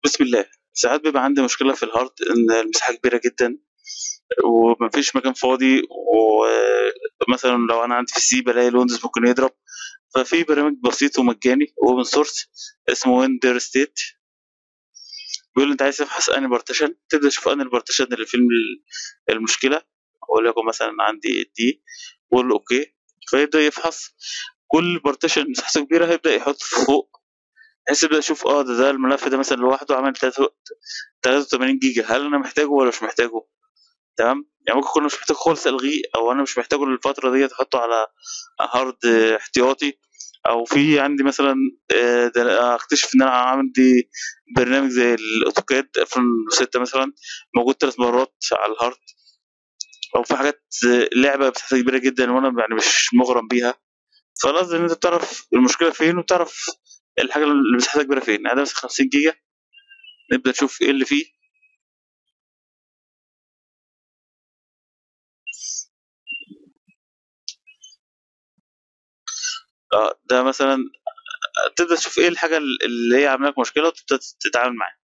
بسم الله ساعات بيبقى عندي مشكلة في الهارد إن المساحة كبيرة جدًا ومفيش مكان فاضي ومثلًا لو أنا عندي PC بالاقي الويندوز ممكن يضرب، ففي برنامج بسيط ومجاني وopen source اسمه Render State بيقول لي أنت عايز تفحص أنهي partition تبدأ تشوف أنهي الpartition اللي فيه ال المشكلة وليكن مثلًا عندي D وأقول له أوكي فيبدأ يفحص كل partition مساحته كبيرة هيبدأ يحط فوق بحيث يبدأ يشوف آه ده ده الملف ده مثلًا لوحده عامل تلاتة 83 جيجا هل أنا محتاجه والّا مش محتاجه؟ تمام، يعني ممكن أكون مش محتاجه خالص ألغيه أو أنا مش محتاجه للفترة ديّة أحطه على هارد احتياطي أو في عندي مثلًا آآ ده أكتشف إن أنا عندي برنامج زي الأوتوكاد 2006 مثلًا موجود 3 مرات على الهارد أو في حاجات لعبة مساحتها كبيرة جدًا وأنا يعني مش مغرم بيها، فالقصد إن أنت تعرف المشكلة فين وتعرف الحاجة اللي مساحتها كبيرة فين، يعني ده مثلًا 50 جيجا نبدأ نشوف إيه اللي فيه. آه، ده مثلًا تبدأ تشوف إيه الحاجة ال اللي هي عاملة لك مشكلة وتبدأ تتعامل معاها.